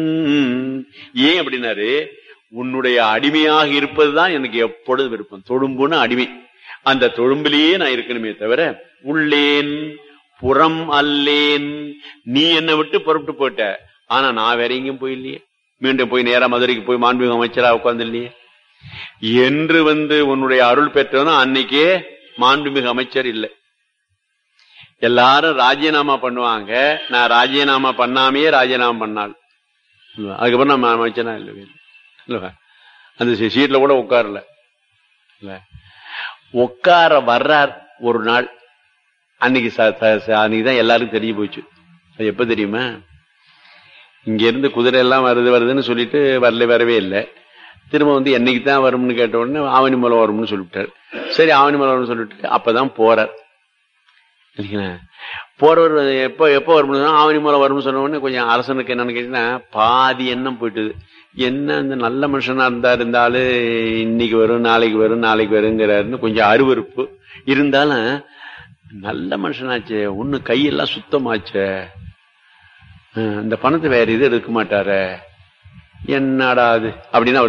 ம், ஏன் அப்படின்னாரு உன்னுடைய அடிமையாக இருப்பதுதான் எனக்கு எப்பொழுதும் விருப்பம் தொழும்புன்னு அடிமை அந்த தொழும்பிலேயே நான் இருக்கணுமே தவிர உள்ளேன் புறம் அல்லேன் நீ என்னை விட்டு புறப்பட்டு போயிட்ட ஆனா நான் வேற எங்கேயும் போயில்லையே மீண்டும் போய் நேரா மதுரைக்கு போய் மாண்புமிகு அமைச்சரா உட்கார்ந்து இல்லையே என்று வந்து உன்னுடைய அருள் பெற்றவனும் அன்னைக்கே மாண்புமிகு அமைச்சர் இல்லை எல்லாரும் ராஜினாமா பண்ணுவாங்க நான் ராஜினாமா பண்ணாமையே ராஜினாமா பண்ணாள் இல்ல, அதுக்கப்புறம் நம்ம அமைச்சனா இல்லை இல்ல அந்த சீ- சீட்ல கூட உட்காரல இல்ல உட்கார வர்றார் ஒரு நாள் அன்னைக்கு ச- ச- ச- அன்னைக்கு தான் எல்லாருக்கும் தெரிய போச்சு அது எப்ப தெரியுமா இங்க இருந்து குதிரை எல்லாம் வருது வருதுன்னு சொல்லிட்டு வரல வரவே இல்லை திரும்ப வந்து என்னைக்கு தான் வரும்னு கேட்ட உடனே ஆவணி மூலம் வரும்னு சொல்லிவிட்டார் சரி ஆவணி மூலம் வரும்னு சொல்லிட்டு அப்பதான் போறார் இல்லைங்களா? போறவர் எப்போ எப்போ வரும்னு சொன்னா, ஆவணி மூலம் வரும்னு சொன்ன உடனே கொஞ்சம் அரசனுக்கு என்னன்னு கேட்டீங்கன்னா பாதி எண்ணம் போயிட்டுது என்ன இந்த நல்ல மனுஷனா இருந்தா இருந்தாலும் இன்னைக்கு வரும் நாளைக்கு வரும் நாளைக்கு வருங்கிறாருன்னு கொஞ்சம் அருவருப்பு இருந்தாலும் நல்ல மனுஷனாச்சே ஒண்ணு கையெல்லாம் சுத்தமாச்சே அஹ் இந்த பணத்தை வேற இது எடுக்க மாட்டாரே என்னடா அது அப்படின்னு அவர்